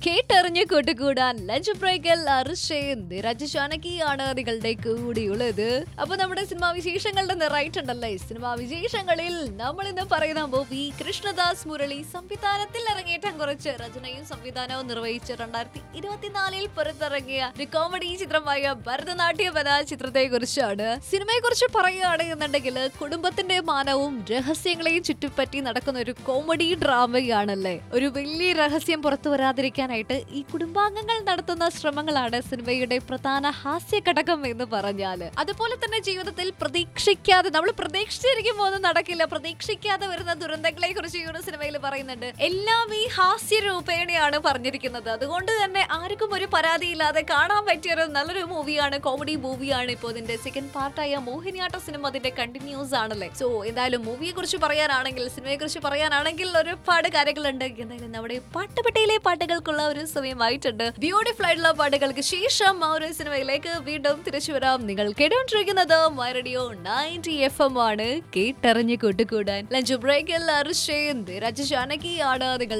കേട്ടറിഞ്ഞ് കൂട്ടുകൂടാൻ ലഞ്ച് ബ്രേക്കിൽ അർഷയും നിരജ് ചാനകിയാണ് നിങ്ങളുടെ കൂടിയുള്ളത് അപ്പൊ നമ്മുടെ സിനിമാ വിശേഷങ്ങളുടെ നിറയിട്ടുണ്ടല്ലേ സിനിമാ വിശേഷങ്ങളിൽ നമ്മൾ ഇന്ന് പറയുന്ന മൂവി കൃഷ്ണദാസ് മുരളി സംവിധാനത്തിൽ ഇറങ്ങിയേറ്റം കുറച്ച് രചനയും സംവിധാനവും നിർവഹിച്ച് രണ്ടായിരത്തി ഇരുപത്തിനാലിൽ പുറത്തിറങ്ങിയ ഒരു കോമഡി ചിത്രമായ ഭരതനാട്യം എന്ന ചിത്രത്തെ കുറിച്ചാണ് സിനിമയെ കുറിച്ച് പറയുകയാണ് എന്നുണ്ടെങ്കിൽ കുടുംബത്തിന്റെ മാനവും രഹസ്യങ്ങളെയും ചുറ്റിപ്പറ്റി നടക്കുന്ന ഒരു കോമഡി ഡ്രാമയാണല്ലേ ഒരു വലിയ രഹസ്യം പുറത്തു വരാതിരിക്കാനായിട്ട് ഈ കുടുംബാംഗങ്ങൾ നടത്തുന്ന ശ്രമങ്ങളാണ് സിനിമയുടെ പ്രധാന ഹാസ്യ ഘടകം എന്ന് പറഞ്ഞാല് അതുപോലെ തന്നെ ജീവിതത്തിൽ പ്രതീക്ഷിക്കാതെ നമ്മൾ പ്രതീക്ഷിച്ചിരിക്കുമ്പോൾ ഒന്നും നടക്കില്ല പ്രതീക്ഷിക്കാതെ വരുന്ന ദുരന്തങ്ങളെ കുറിച്ച് ഈ ഒരു സിനിമയിൽ പറയുന്നുണ്ട് എല്ലാം ഈ ഹാസ്യ രൂപേണയാണ് പറഞ്ഞിരിക്കുന്നത് അതുകൊണ്ട് തന്നെ ആർക്കും ഒരു പരാതിയില്ലാതെ കാണാൻ പറ്റിയ ഒരു നല്ലൊരു മൂവിയാണ് കോമഡി മൂവിയാണ് ഇപ്പോൾ ഇതിന്റെ സെക്കൻഡ് പാർട്ടായ മോഹിനിയാട്ട സിനിമ അതിന്റെ കണ്ടിന്യൂസ് ആണല്ലേ സോ എന്തായാലും മൂവിയെ കുറിച്ച് പറയാനാണെങ്കിൽ സിനിമയെ കുറിച്ച് പറയാനാണെങ്കിൽ ഒരുപാട് കാര്യങ്ങളുണ്ട് എന്തായാലും നമ്മുടെ പാട്ടുപെട്ടിയിലെ പാട്ടുകൾക്കുള്ള ഒരു സമയമായിട്ടുണ്ട് ബ്യൂട്ടിഫുൾ ആയിട്ടുള്ള പാട്ടുകൾക്ക് ശേഷം ആ ഒരു സിനിമയിലേക്ക് വീണ്ടും തിരിച്ചു വരാം നിങ്ങൾ കേട്ടോണ്ടിരിക്കുന്നത് my radio ninety F M ആണ് കേട്ടറിഞ്ഞ് കൂട്ടുകൂടാൻ ലഞ്ച് ബ്രേക്കിൽ അർഷേന്ദ് രാജ ജാനകിയാണ് നിങ്ങൾ